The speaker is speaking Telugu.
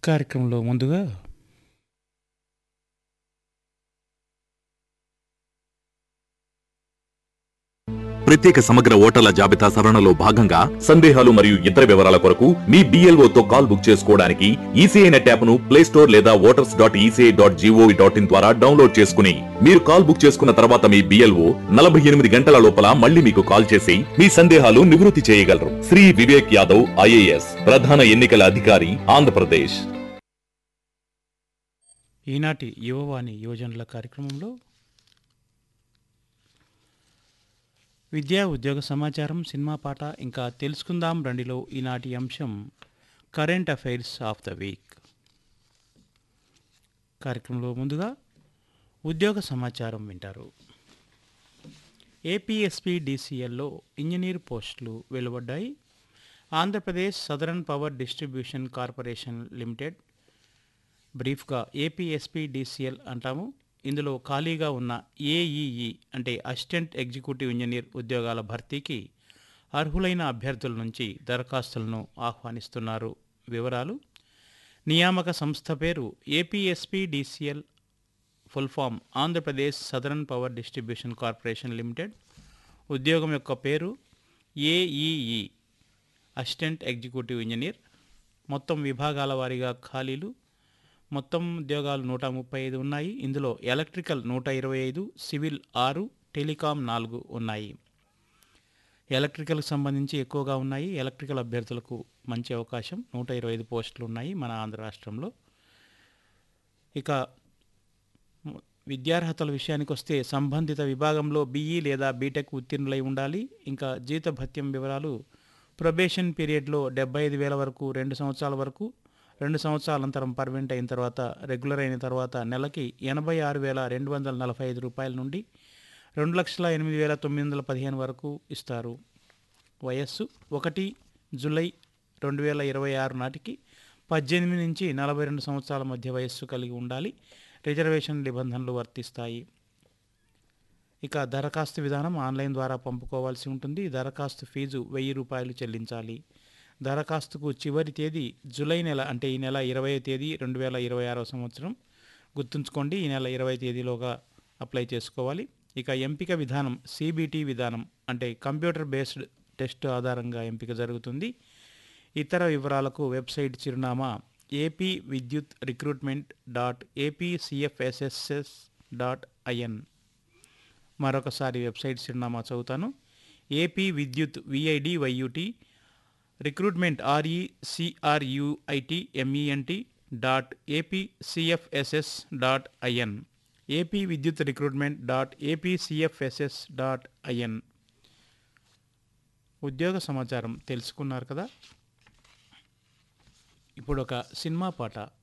కార్యక్రమంలో ముందుగా ప్రత్యేక సమగ్ర ఓటర్ల జాబితా సవరణలో భాగంగా సందేహాలు మరియు ఇతర వివరాల కొరకు మీ BLO తో కాల్ బుక్ చేసుకోవడానికి ఈసీఐ నెట్ యాప్ ను ప్లే స్టోర్ లేదా voters dot ECI dot GOV dot in ద్వారా డౌన్లోడ్ చేసుకుని మీరు కాల్ బుక్ చేసుకున్న తర్వాత మీ బిఎల్ఓ నలభై ఎనిమిది గంటల లోపల మళ్ళీ మీకు కాల్ చేసి మీ సందేహాలు నివృత్తి చేయగలరు శ్రీ వివేక్ యాదవ్ ఐఏఎస్ ప్రధాన ఎన్నికల అధికారి ఆంధ్రప్రదేశ్ ఈనాటి యువవాణి యువజనుల కార్యక్రమంలో విద్యా ఉద్యోగ సమాచారం సినిమా పాట ఇంకా తెలుసుకుందాం రండిలో ఈనాటి అంశం current affairs of the week కార్యక్రమంలో ముందుగా ఉద్యోగ సమాచారం వింటారు ఏపీఎస్పీ డీసీఎల్లో ఇంజనీర్ పోస్టులు వెలువడ్డాయి Andhra Pradesh southern power distribution corporation limited బ్రీఫ్గా ఏపీఎస్పీ డీసీఎల్ అంటాము ఇందులో ఖాళీగా ఉన్న ఏఈఈ అంటే అసిస్టెంట్ ఎగ్జిక్యూటివ్ ఇంజనీర్ ఉద్యోగాల భర్తీకి అర్హులైన అభ్యర్థుల నుంచి దరఖాస్తులను ఆహ్వానిస్తున్నారు వివరాలు నియామక సంస్థ పేరు APSP DCL full form Andhra Pradesh southern power distribution corporation limited ఉద్యోగం యొక్క పేరు ఏఈఈ అసిస్టెంట్ ఎగ్జిక్యూటివ్ ఇంజనీర్ మొత్తం విభాగాల వారీగా ఖాళీలు మొత్తం ఉద్యోగాలు నూట ముప్పై ఐదు ఉన్నాయి ఇందులో ఎలక్ట్రికల్ నూట ఇరవై ఐదు సివిల్ ఆరు టెలికాం నాలుగు ఉన్నాయి ఎలక్ట్రికల్కి సంబంధించి ఎక్కువగా ఉన్నాయి ఎలక్ట్రికల్ అభ్యర్థులకు మంచి అవకాశం నూట ఇరవై ఐదు పోస్టులు ఉన్నాయి మన ఆంధ్ర రాష్ట్రంలో ఇక మ్, విద్యార్హతల విషయానికి వస్తే సంబంధిత విభాగంలో బీఈ లేదా బీటెక్ ఉత్తీర్ణులై ఉండాలి ఇంకా జీత భత్యం వివరాలు ప్రొబేషన్ పీరియడ్లో డెబ్బై ఐదు వేల వరకు రెండు సంవత్సరాల వరకు రెండు సంవత్సరాల అనంతరం పర్మనెంట్ అయిన తర్వాత రెగ్యులర్ అయిన తర్వాత నెలకి ఎనభై ఆరు వేల రెండు వందల నలభై ఐదు రూపాయల నుండి రెండు లక్షల ఎనిమిది వేల తొమ్మిది వందల పదిహేను వరకు ఇస్తారు వయస్సు ఒకటి జూలై రెండు వేల ఇరవై ఆరు నాటికి పద్దెనిమిది నుంచి నలభై రెండు సంవత్సరాల మధ్య వయస్సు కలిగి ఉండాలి రిజర్వేషన్ నిబంధనలు వర్తిస్తాయి ఇక దరఖాస్తు విధానం ఆన్లైన్ ద్వారా పంపుకోవాల్సి ఉంటుంది దరఖాస్తు ఫీజు వెయ్యి రూపాయలు చెల్లించాలి దరఖాస్తుకు చివరి తేదీ జూలై నెల అంటే ఈ నెల ఇరవై తేదీ రెండు వేల ఇరవై ఆరో సంవత్సరం గుర్తుంచుకోండి ఈ నెల ఇరవై తేదీలోగా అప్లై చేసుకోవాలి ఇక ఎంపిక విధానం సిబిటి విధానం అంటే కంప్యూటర్ బేస్డ్ టెస్ట్ ఆధారంగా ఎంపిక జరుగుతుంది ఇతర వివరాలకు వెబ్సైట్ చిరునామా ఏపీ విద్యుత్ రిక్రూట్మెంట్ డాట్ ఏపీసీఎఫ్ఎస్ఎస్ఎస్ డాట్ ఐఎన్ మరొకసారి వెబ్సైట్ చిరునామా చదువుతాను ఏపీ విద్యుత్ VID వైయుటి recruitment ఆర్ఈసిఆర్యుఐటి MENT dot APCFSS dot IN AP విద్యుత్ recruitment dot APCFSS dot IN ఉద్యోగ సమాచారం తెలుసుకున్నారు కదా ఇప్పుడు ఒక సినిమా పాట